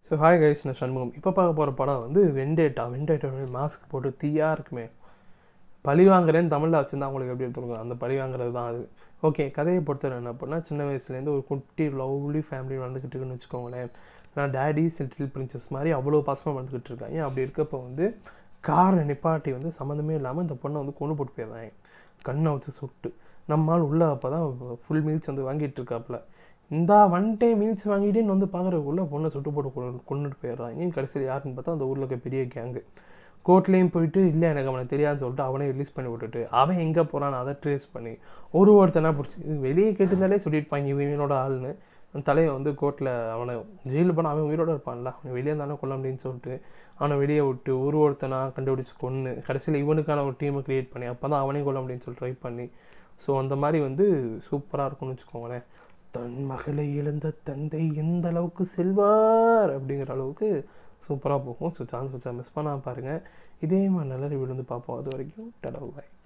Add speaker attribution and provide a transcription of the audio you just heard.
Speaker 1: so hi guys நான் சண்முகம் இப்போ பார்க்க போகிற படம் வந்து வெண்டேட்டா வெண்டேட்டா மாஸ்க் போட்டு தீயா இருக்குமே பழி வாங்குறேன்னு தமிழில் வச்சுருந்தா அவங்களுக்கு எப்படி எடுத்துருங்க அந்த பழி வாங்குறது தான் அது ஓகே கதையை பொறுத்தவரை என்ன பண்ணால் சின்ன வயசுலேருந்து ஒரு குட்டி லவ்லி ஃபேமிலி வந்துக்கிட்டு இருக்குன்னு வச்சுக்கோங்களேன் நான் டேடி லிட்டில் பிரின்சஸ் மாதிரி அவ்வளோ பாசமாக வந்துக்கிட்டு இருக்கேன் ஏன் அப்படி இருக்கப்போ வந்து காரை நிப்பாட்டி வந்து சம்மந்தமே இல்லாமல் இந்த பொண்ணை வந்து கொண்டு போட்டு போயிடுறாங்க கண்ணை வச்சு சுட்டு நம்மால் உள்ள அப்போ தான் ஃபுல் மீல்ஸ் வந்து வாங்கிட்டு இருக்காப்புல இந்தா வந்துட்டே மீல்ஸ் வாங்கிட்டேன்னு வந்து பார்க்குறதுக்குள்ளே பொண்ணை சுட்டு போட்டு கொண்டு கொண்டுட்டு போயிடுறாங்க கடைசியில் யாருன்னு பார்த்தா அந்த ஊரில் இருக்க பெரிய கேங்கு கோர்ட்லேயும் போயிட்டு இல்லை எனக்கு அவனை தெரியாதுன்னு சொல்லிட்டு அவனே ரிலீஸ் பண்ணி விட்டுட்டு அவன் எங்கே போகிறான்னு அதை ட்ரேஸ் பண்ணி ஒரு ஒருத்தனா பிடிச்சி இது வெளியே கேட்டிருந்தாலே சொல்லியிருப்பாங்க இவன் இவனோட ஆள்னு அந்த தலையை வந்து கோர்ட்டில் அவனை ஜெயிலில் போனால் அவன் உயிரோட இருப்பான்ல அவனை வெளியே இருந்தாலும் கொல்ல முடியும்னு சொல்லிட்டு அவனை வெளியே விட்டு ஒரு ஒருத்தனா கண்டுபிடிச்சி கொன்று கடைசியில் இவனுக்கான ஒரு டீமை க்ரியேட் பண்ணி அப்போ தான் அவனே கொல்ல முடியும்னு சொல்லி ட்ரை பண்ணி ஸோ அந்த மாதிரி வந்து சூப்பராக இருக்கும்னு வச்சுக்கோங்களேன் தன் மகளை இழந்த தந்தை எந்த அளவுக்கு செல்வார் அப்படிங்கிற அளவுக்கு சூப்பராக போகும் ஸோ சான்ஸ் வச்சா மிஸ் பண்ணாமல் பாருங்கள் இதே மாதிரி நல்ல ரிவ்யூ வந்து பார்ப்போம் அது வரைக்கும் டடவு பாய்